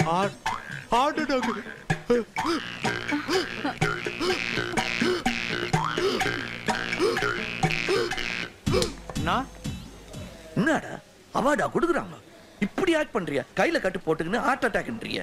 Heart attack நான் என்னடா அவார்டா கொடுக்குறாங்க இப்படி ஆக்ட் பண்றியா கையில கட்டு போட்டுக்கின்னு ஹார்ட் அட்டாக்ன்றீங்க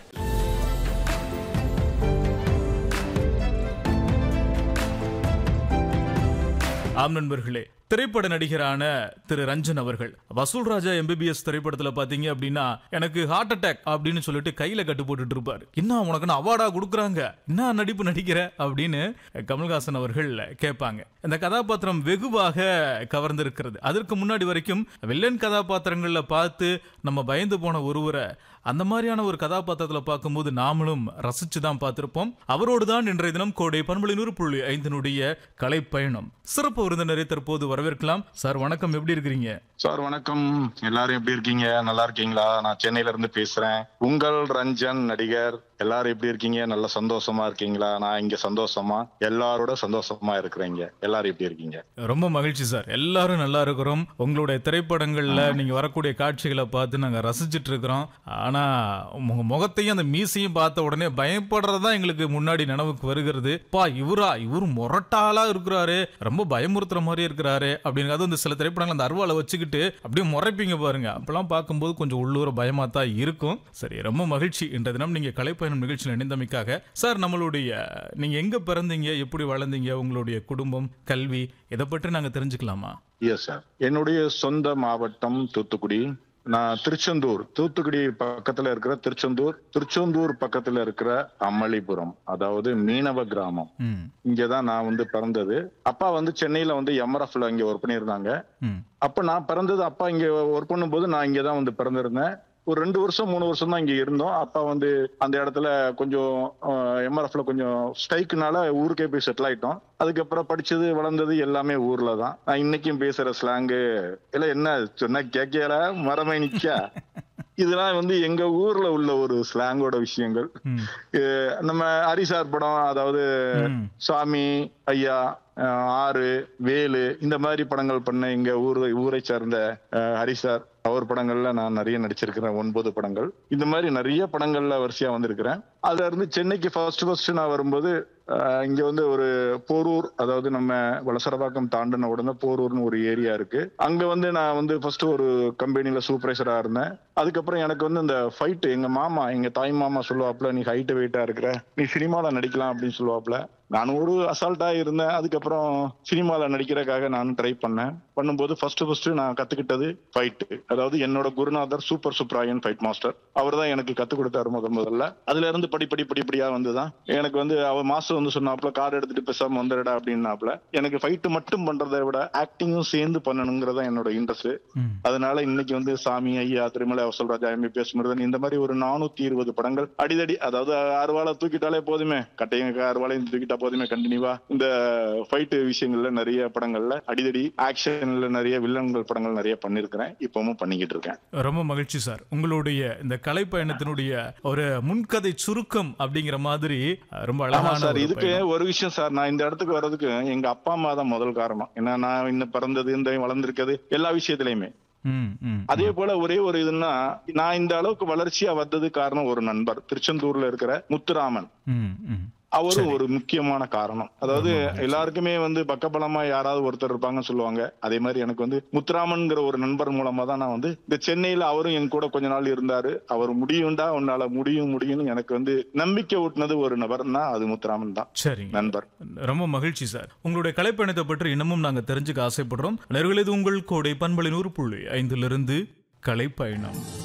ஆம் நண்பர்களே திரைப்பட நடிகரான திரு ரஞ்சன் அவர்கள் வசூல் ராஜா எம்பிபிஎஸ் திரைப்படத்துல பாத்தீங்க அப்படின்னா எனக்கு ஹார்ட் அட்டாக் அப்படின்னு சொல்லிட்டு கையில கட்டு போட்டுட்டு இருப்பாரு என்ன உனக்கு அவார்டா கொடுக்குறாங்க என்ன நடிப்பு நடிக்கிற அப்படின்னு கமல்ஹாசன் அவர்கள் கேட்பாங்க இந்த கதாபாத்திரம் வெகுவாக கவர்ந்திருக்கிறது அதற்கு முன்னாடி வரைக்கும் வில்லன் கதாபாத்திரங்கள்ல பார்த்து நம்ம பயந்து போன ஒருவரை அந்த மாதிரியான ஒரு கதாபாத்திரத்துல பார்க்கும்போது நாமளும் ரசிச்சு தான் பார்த்திருப்போம் அவரோடு தான் இன்றைய தினம் கோடை பண்புளி நூறு புள்ளி ஐந்தினுடைய கலைப்பயணம் சிறப்பு விருந்தினரை தற்போது வரவேற்கலாம் சார் வணக்கம் எப்படி இருக்கிறீங்க சார் வணக்கம் எல்லாரும் எப்படி இருக்கீங்க நல்லா இருக்கீங்களா நான் சென்னையில இருந்து பேசுறேன் உங்கள் ரஞ்சன் நடிகர் எல்லாரும் எப்படி இருக்கீங்க நல்ல சந்தோஷமா இருக்கீங்களா நான் இங்க சந்தோஷமா எல்லாரோட சந்தோஷமா இருக்கிறேங்க எல்லாரும் எப்படி இருக்கீங்க ரொம்ப மகிழ்ச்சி சார் எல்லாரும் நல்லா இருக்கிறோம் உங்களுடைய திரைப்படங்கள்ல நீங்க வரக்கூடிய காட்சிகளை பார்த்து நாங்க ரசிச்சிட்டு இருக்கிறோம் ஆனா உங்க முகத்தையும் அந்த மீசையும் பார்த்த உடனே பயப்படுறதா எங்களுக்கு முன்னாடி நினைவுக்கு வருகிறது பா இவரா இவரு முரட்டாளா இருக்கிறாரு ரொம்ப பயமுறுத்துற மாதிரி இருக்கிறாரு அப்படின்னு அது வந்து சில திரைப்படங்கள் அந்த அருவாளை வச்சுக்கிட்டு அப்படியே முறைப்பீங்க பாருங்க அப்பெல்லாம் பார்க்கும்போது கொஞ்சம் உள்ளூர பயமா தான் இருக்கும் சரி ரொம்ப மகிழ்ச்சி இன்ற தினம் நீங்க கலைப்பயணம் நிகழ்ச்சியில் இணைந்தமைக்காக சார் நம்மளுடைய நீங்க எங்க பிறந்தீங்க எப்படி வளர்ந்தீங்க உங்களுடைய குடும்பம் கல்வி இதை பற்றி நாங்க தெரிஞ்சுக்கலாமா எஸ் சார் என்னுடைய சொந்த மாவட்டம் தூத்துக்குடி நான் திருச்செந்தூர் தூத்துக்குடி பக்கத்துல இருக்கிற திருச்செந்தூர் திருச்செந்தூர் பக்கத்துல இருக்கிற அமளிபுரம் அதாவது மீனவ கிராமம் ம் இங்கதான் நான் வந்து பிறந்தது அப்பா வந்து சென்னையில வந்து எம்ஆர்எஃப்ல இங்க ஒர்க் பண்ணியிருந்தாங்க ம் அப்ப நான் பிறந்தது அப்பா இங்க ஒர்க் பண்ணும்போது நான் இங்க தான் வந்து பிறந்திருந்தேன் ஒரு ரெண்டு வருஷம் மூணு வருஷம் தான் இங்க இருந்தோம் அப்பா வந்து அந்த இடத்துல கொஞ்சம் எம்ஆர்எஃப்ல கொஞ்சம் ஸ்ட்ரைக்குனால ஊருக்கே போய் செட்டில் ஆயிட்டோம் அதுக்கப்புறம் படிச்சது வளர்ந்தது எல்லாமே ஊர்ல தான் நான் இன்னைக்கும் பேசுற ஸ்லாங்கு இல்ல என்ன சொன்னா கேட்கல மரமே நிக்கா இதெல்லாம் வந்து எங்க ஊர்ல உள்ள ஒரு ஸ்லாங்கோட விஷயங்கள் ம். அஹ் நம்ம ஹரிசார் படம் அதாவது ம். சாமி ஐயா அஹ் ஆறு வேலு இந்த மாதிரி படங்கள் பண்ண எங்க ஊர் ஊரை சார்ந்த அஹ் ஹரிசார் அவர் படங்கள்ல நான் நிறைய நடிச்சிருக்கிறேன் ஒன்பது படங்கள் இந்த மாதிரி நிறைய படங்கள்ல வரிசையா வந்திருக்கிறேன் அதுல இருந்து சென்னைக்கு ஃபர்ஸ்ட் ஃபர்ஸ்ட் நான் வரும்போது அஹ் இங்க வந்து ஒரு போரூர் அதாவது நம்ம வலசரவாக்கம் தாண்டின உடனே போரூர்னு ஒரு ஏரியா இருக்கு அங்க வந்து நான் வந்து ஃபர்ஸ்ட் ஒரு கம்பெனில சூப்பர்வைசரா இருந்தேன் அதுக்கப்புறம் எனக்கு வந்து இந்த ஃபைட் எங்க மாமா எங்க தாய் மாமா சொல்லுவாப்ல நீ ஹைட் வெயிட்டா இருக்கிற நீ சினிமால நடிக்கலாம் அப்படின்னு சொல்லுவாப்ல நானும் ஒரு அசால்ட்டா இருந்தேன் அதுக்கப்புறம் சினிமால நடிக்கிறதுக்காக நானும் ட்ரை பண்ணேன் பண்ணும்போது ஃபர்ஸ்ட் ஃபர்ஸ்ட் நான் கத்துக்கிட்டது ஃபைட் அதாவது என்னோட குருநாதர் சூப்பர் சுப்ராயன் ஃபைட் மாஸ்டர் அவர் தான் எனக்கு கத்து கொடுத்தாரு முதல் முதல்ல அதுல இருந்து படி படி படிப்படியா வந்துதான் எனக்கு வந்து அவர் மாஸ்டர் வந்து சொன்னாப்ல கார்டு எடுத்துட்டு பேசாம வந்துடுடா அப்படின்னாப்ல எனக்கு ஃபைட் மட்டும் பண்றதை விட ஆக்டிங்கும் சேர்ந்து பண்ணணுங்கிறதா என்னோட இன்ட்ரெஸ்ட் ம். அதனால இன்னைக்கு வந்து சாமி ஐயா திருமலை அவசல்ராஜா எம்பிபிஎஸ் மிருதன் இந்த மாதிரி ஒரு நானூத்தி இருபது படங்கள் அடிதடி அதாவது அறுவாலை தூக்கிட்டாலே போதுமே கட்டையங்க அறுவாலையும் தூக்கிட்டா போதுமே கண்டினியூவா இந்த ஃபைட் விஷயங்கள்ல நிறைய படங்கள்ல அடிதடி ஆக்ஷன்ல நிறைய வில்லன்கள் படங்கள் நிறைய பண்ணிருக்கிறேன் இப்பவும் பண்ணிக்கிட்டு இருக்கேன் ரொம்ப மகிழ்ச்சி சார் உங்களுடைய இந்த கலைப்பயணத்தினுடைய ஒரு முன்கதை சுருக்கம் அப்படிங்கிற மாதிரி அஹ், ரொம்ப ஆமா அழகான சார் ஒரு இதுக்கு பயணம். ஒரு விஷயம் சார் நான் இந்த இடத்துக்கு வர்றதுக்கு எங்க அப்பா அம்மா தான் முதல் காரணம் ஏன்னா நான் இன்னும் பிறந்தது இந்த வளர்ந்திருக்கிறது எல்லா விஷயத்திலயுமே ம், ம். அதே போல ஒரே ஒரு இதுன்னா நான் இந்த அளவுக்கு வளர்ச்சியா வந்தது காரணம் ஒரு நண்பர் திருச்செந்தூர்ல இருக்கிற முத்துராமன் ம், ம். அவரும் ஒரு முக்கியமான காரணம் அதாவது எல்லாருக்குமே வந்து பக்கபலமா யாராவது ஒருத்தர் இருப்பாங்கன்னு சொல்லுவாங்க அதே மாதிரி எனக்கு வந்து முத்துராமன்ங்கிற ஒரு நண்பர் மூலமா தான் நான் வந்து இந்த சென்னையில அவரும் என் கூட கொஞ்ச நாள் இருந்தாரு அவர் முடியும்டா உன்னால முடியும் முடியும்னு எனக்கு வந்து நம்பிக்கை ஊட்டினது ஒரு நபர்னா அது முத்துராமன் தான் சரிங்க நண்பர் ரொம்ப மகிழ்ச்சி சார் உங்களுடைய கலைப்பயணத்தை பற்றி இன்னமும் நாங்க தெரிஞ்சுக்க ஆசைப்படுறோம் நேயர்களே, இது உங்கள் கோடை பண்பலை நூறு புள்ளி ஐந்திலிருந்து கலைப்பயணம்